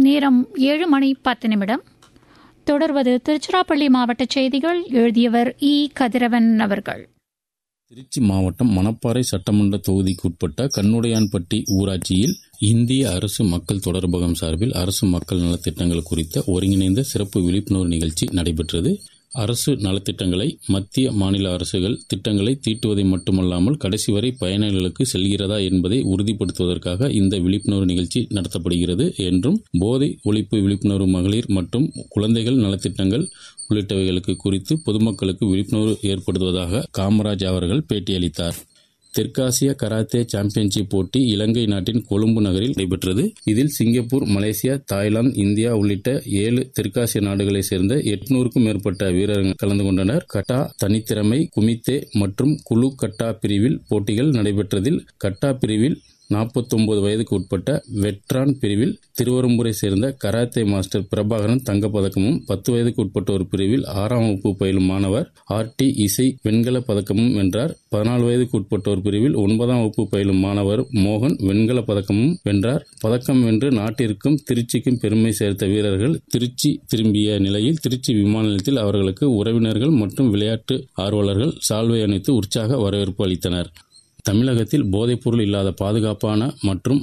நேரம் ஏழு மணி பத்து நிமிடம் தொடர்வது திருச்சிராப்பள்ளி மாவட்ட செய்திகள் எழுதியவர் இ கதிரவன் அவர்கள் திருச்சி மாவட்டம் மணப்பாறை சட்டமன்ற தொகுதிக்குட்பட்ட கண்ணுடையான்பட்டி ஊராட்சியில் இந்திய அரசு மக்கள் தொடர்பகம் சார்பில் அரசு மக்கள் நலத்திட்டங்கள் குறித்த ஒருங்கிணைந்த சிறப்பு விழிப்புணர்வு நிகழ்ச்சி நடைபெற்றது அரசு நலத்திட்டங்களை மத்திய மாநில அரசுகள் திட்டங்களை தீட்டுவதை மட்டுமல்லாமல் கடைசி வரை பயனாளிகளுக்கு செல்கிறதா என்பதை உறுதிப்படுத்துவதற்காக இந்த விழிப்புணர்வு நிகழ்ச்சி நடத்தப்படுகிறது என்றும் போதை ஒழிப்பு விழிப்புணர்வு மகளிர் மற்றும் குழந்தைகள் நலத்திட்டங்கள் உள்ளிட்டவைகளுக்கு குறித்து பொதுமக்களுக்கு விழிப்புணர்வு ஏற்படுத்துவதாக காமராஜ் அவர்கள் பேட்டியளித்தார் தெற்காசிய கராத்தே சாம்பியன்ஷிப் போட்டி இலங்கை நாட்டின் கொழும்பு நகரில் நடைபெற்றது இதில் சிங்கப்பூர் மலேசியா தாய்லாந்து இந்தியா உள்ளிட்ட ஏழு தெற்காசிய நாடுகளைச் சேர்ந்த எட்நூறுக்கும் மேற்பட்ட வீரர்கள் கலந்து கொண்டனர் கட்டா தனித்திறமை குமித்தே மற்றும் குழு கட்டா பிரிவில் போட்டிகள் நடைபெற்றதில் கட்டா பிரிவில் நாற்பத்தொன்பது வயதுக்கு உட்பட்ட வெட்ரான் பிரிவில் திருவரம்பூரை சேர்ந்த கராத்தே மாஸ்டர் பிரபாகரன் தங்கப்பதக்கமும் பத்து வயதுக்கு உட்பட்ட ஒரு பிரிவில் ஆறாம் வகுப்பு பயிலும் மாணவர் ஆர் டி இசை வெண்கல பதக்கமும் வென்றார் பதினாலு வயதுக்கு உட்பட்ட ஒரு பிரிவில் ஒன்பதாம் வகுப்பு பயிலும் மாணவர் மோகன் வெண்கல பதக்கமும் வென்றார் பதக்கம் வென்று நாட்டிற்கும் திருச்சிக்கும் பெருமை சேர்த்த வீரர்கள் திருச்சி திரும்பிய நிலையில் திருச்சி விமான நிலையத்தில் அவர்களுக்கு உறவினர்கள் மற்றும் விளையாட்டு ஆர்வலர்கள் சால்வை அணிவித்து உற்சாக வரவேற்பு அளித்தனர் தமிழகத்தில் போதைப்பொருள் இல்லாத பாதுகாப்பான மற்றும்